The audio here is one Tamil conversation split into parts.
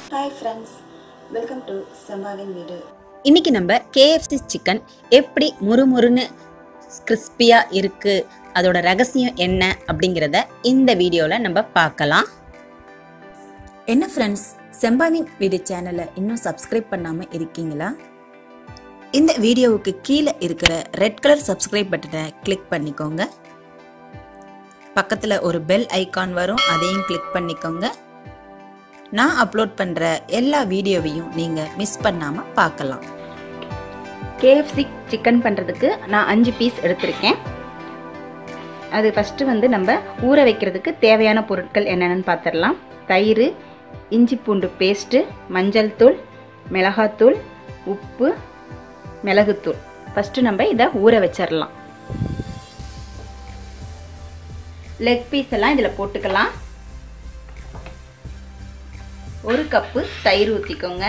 ஹாய் ஃப்ரெண்ட்ஸ் வெல்கம் டு சம்பாவின் வீடு இன்னைக்கு நம்ம கேஎஃப்சி சிக்கன் எப்படி முறுமுறுன்னு கிறிஸ்பியாக இருக்குது அதோட ரகசியம் என்ன அப்படிங்கிறத இந்த வீடியோவில் நம்ம பார்க்கலாம் என்ன ஃப்ரெண்ட்ஸ் செம்பாவின் வீடியோ சேனலை இன்னும் சப்ஸ்கிரைப் பண்ணாமல் இருக்கீங்களா இந்த வீடியோவுக்கு கீழே இருக்கிற ரெட் கலர் சப்ஸ்கிரைப் பட்டனை கிளிக் பண்ணிக்கோங்க பக்கத்தில் ஒரு பெல் ஐகான் வரும் அதையும் கிளிக் பண்ணிக்கோங்க நான் அப்லோட் பண்ணுற எல்லா வீடியோவையும் நீங்கள் மிஸ் பண்ணாமல் பார்க்கலாம் கேஎஃப்சி சிக்கன் பண்ணுறதுக்கு நான் அஞ்சு பீஸ் எடுத்திருக்கேன் அது ஃபஸ்ட்டு வந்து நம்ம ஊற வைக்கிறதுக்கு தேவையான பொருட்கள் என்னென்னு பார்த்துடலாம் தயிர் இஞ்சி பூண்டு பேஸ்ட்டு மஞ்சள் தூள் மிளகாத்தூள் உப்பு மிளகுத்தூள் ஃபஸ்ட்டு நம்ம இதை ஊற வச்சிடலாம் லெக் பீஸ் எல்லாம் இதில் போட்டுக்கலாம் ஒரு கப்பு தயிர் ஊற்றிக்கோங்க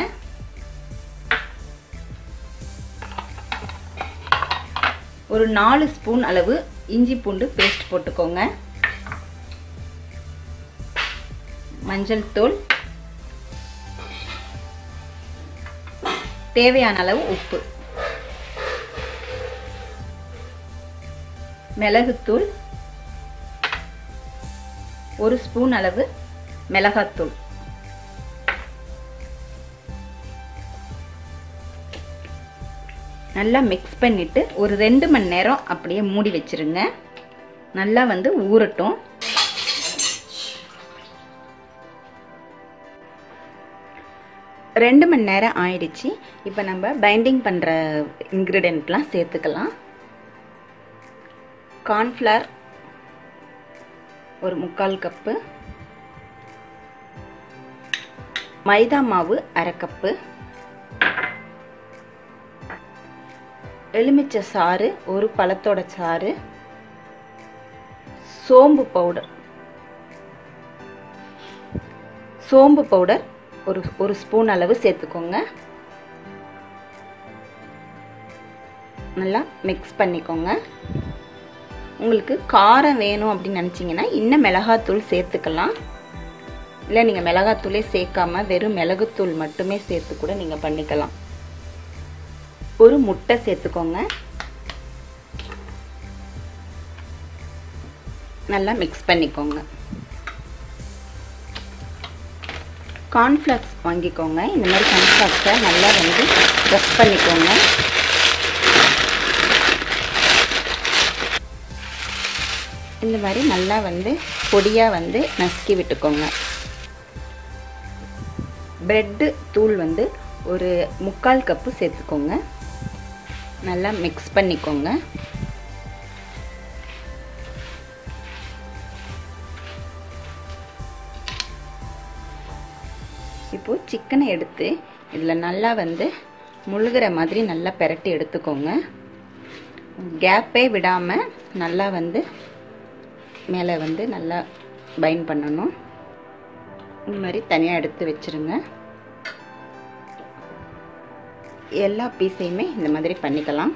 ஒரு நாலு ஸ்பூன் அளவு இஞ்சி பூண்டு பேஸ்ட் போட்டுக்கோங்க மஞ்சள் தூள் தேவையான அளவு உப்பு மிளகுத்தூள் ஒரு ஸ்பூன் அளவு மிளகாத்தூள் நல்லா மிக்ஸ் பண்ணிவிட்டு ஒரு ரெண்டு மணி நேரம் அப்படியே மூடி வச்சுருங்க நல்லா வந்து ஊறட்டும் ரெண்டு மணி நேரம் ஆயிடுச்சு இப்போ நம்ம பைண்டிங் பண்ணுற இன்க்ரீடியண்ட்லாம் சேர்த்துக்கலாம் கார்ன்ஃப்ளவர் ஒரு முக்கால் கப்பு மைதா மாவு அரை கப்பு எலுமிச்சை சாறு ஒரு பழத்தோட சாறு சோம்பு பவுடர் சோம்பு பவுடர் ஒரு ஒரு ஸ்பூன் அளவு சேர்த்துக்கோங்க நல்லா மிக்ஸ் பண்ணிக்கோங்க உங்களுக்கு காரம் வேணும் அப்படின்னு நினச்சிங்கன்னா இன்னும் மிளகாத்தூள் சேர்த்துக்கலாம் இல்லை நீங்கள் மிளகாத்தூளே சேர்க்காம வெறும் மிளகுத்தூள் மட்டுமே சேர்த்து கூட நீங்கள் பண்ணிக்கலாம் ஒரு முட்டை சேர்த்துக்கோங்க நல்லா மிக்ஸ் பண்ணிக்கோங்க கார்ன்ஃப்ளக்ஸ் வாங்கிக்கோங்க இந்த மாதிரி கார்ன்ஃப்ளக்ஸை நல்லா வந்து ப்ரெஸ் பண்ணிக்கோங்க இந்த மாதிரி நல்லா வந்து பொடியாக வந்து நசுக்கி விட்டுக்கோங்க ப்ரெட்டு தூள் வந்து ஒரு முக்கால் கப்பு சேர்த்துக்கோங்க நல்லா மிக்ஸ் பண்ணிக்கோங்க இப்போது சிக்கனை எடுத்து இதில் நல்லா வந்து முழுகிற மாதிரி நல்லா பெரட்டி எடுத்துக்கோங்க கேப்பே விடாமல் நல்லா வந்து மேலே வந்து நல்லா பைண்ட் பண்ணணும் இந்த மாதிரி தனியாக எடுத்து வச்சுருங்க எல்லா பீஸையுமே இந்த மாதிரி பண்ணிக்கலாம்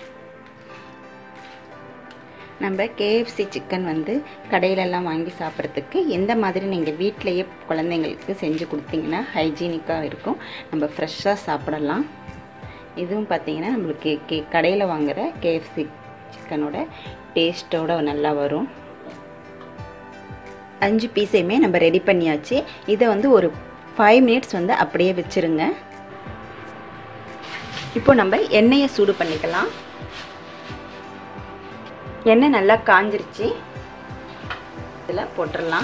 நம்ம கேஎஃப்சி சிக்கன் வந்து கடையிலெல்லாம் வாங்கி சாப்பிட்றதுக்கு எந்த மாதிரி நீங்கள் வீட்டிலையே குழந்தைங்களுக்கு செஞ்சு கொடுத்தீங்கன்னா ஹைஜீனிக்காக இருக்கும் நம்ம ஃப்ரெஷ்ஷாக சாப்பிடலாம் இதுவும் பார்த்தீங்கன்னா நம்மளுக்கு கே கடையில் வாங்குகிற கேஎஃப்சி சிக்கனோட டேஸ்ட்டோட நல்லா வரும் அஞ்சு பீஸையுமே நம்ம ரெடி பண்ணியாச்சு இதை வந்து ஒரு ஃபைவ் மினிட்ஸ் வந்து அப்படியே வச்சுருங்க இப்போ நம்ம எண்ணெயை சூடு பண்ணிக்கலாம் எண்ணெய் நல்லா காஞ்சிருச்சு இதில் போட்டுடலாம்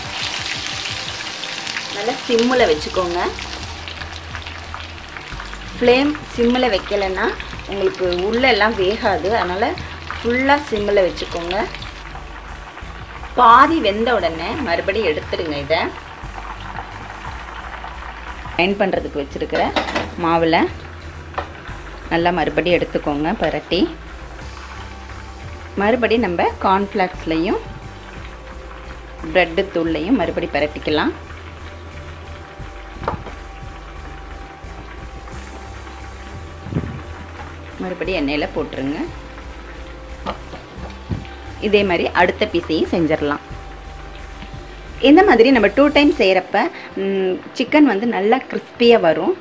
நல்லா சிம்மில் வச்சுக்கோங்க ஃப்ளேம் சிம்மில் வைக்கலைன்னா உங்களுக்கு உள்ளெல்லாம் வேகாது அதனால் ஃபுல்லாக சிம்மில் வச்சுக்கோங்க பாதி வெந்த உடனே மறுபடியும் எடுத்துடுங்க இதை அயன் பண்ணுறதுக்கு வச்சுருக்கிற மாவில் நல்லா மறுபடியும் எடுத்துக்கோங்க பரட்டி மறுபடி நம்ம கார்ன்ஃப்ளாக்ஸ்லையும் ப்ரெட்டு தூள்லையும் மறுபடி பரட்டிக்கலாம் மறுபடி எண்ணெயில் போட்டுருங்க இதே மாதிரி அடுத்த பீஸையும் செஞ்சிடலாம் இந்த மாதிரி நம்ம டூ டைம் செய்கிறப்ப சிக்கன் வந்து நல்லா கிறிஸ்பியாக வரும்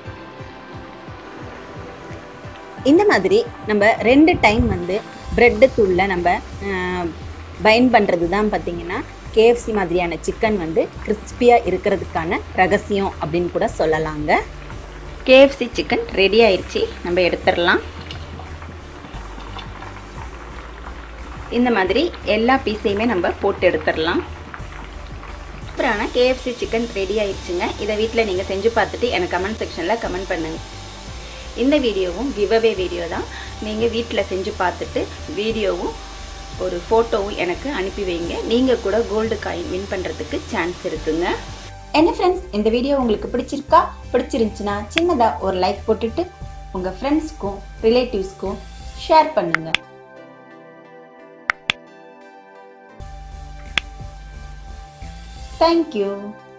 இந்த மாதிரி நம்ம ரெண்டு டைம் வந்து ப்ரெட்டு தூளில் நம்ம பைண்ட் பண்ணுறது தான் பார்த்திங்கன்னா கேஎஃப்சி மாதிரியான சிக்கன் வந்து கிறிஸ்பியாக இருக்கிறதுக்கான ரகசியம் அப்படின்னு கூட சொல்லலாங்க கேஎஃப்சி சிக்கன் ரெடி ஆயிடுச்சு நம்ம எடுத்துடலாம் இந்த மாதிரி எல்லா பீஸையுமே நம்ம போட்டு எடுத்துடலாம் சூப்பரான கேஎஃப்சி சிக்கன் ரெடி ஆயிடுச்சுங்க இதை வீட்டில் நீங்கள் செஞ்சு பார்த்துட்டு எனக்கு கமெண்ட் செக்ஷனில் கமெண்ட் பண்ணுங்கள் இந்த வீடியோவும் கிவ்அவே வீடியோ தான் நீங்கள் வீட்டில் செஞ்சு பார்த்துட்டு வீடியோவும் ஒரு ஃபோட்டோவும் எனக்கு அனுப்பி வைங்க நீங்கள் கூட கோல்டு காயின் வின் பண்ணுறதுக்கு சான்ஸ் இருக்குங்க என்ன ஃப்ரெண்ட்ஸ் இந்த வீடியோ உங்களுக்கு பிடிச்சிருக்கா பிடிச்சிருந்துச்சுன்னா சின்னதாக ஒரு லைக் போட்டுட்டு உங்கள் ஃப்ரெண்ட்ஸ்க்கும் ரிலேட்டிவ்ஸ்க்கும் ஷேர் பண்ணுங்கள் தேங்க்யூ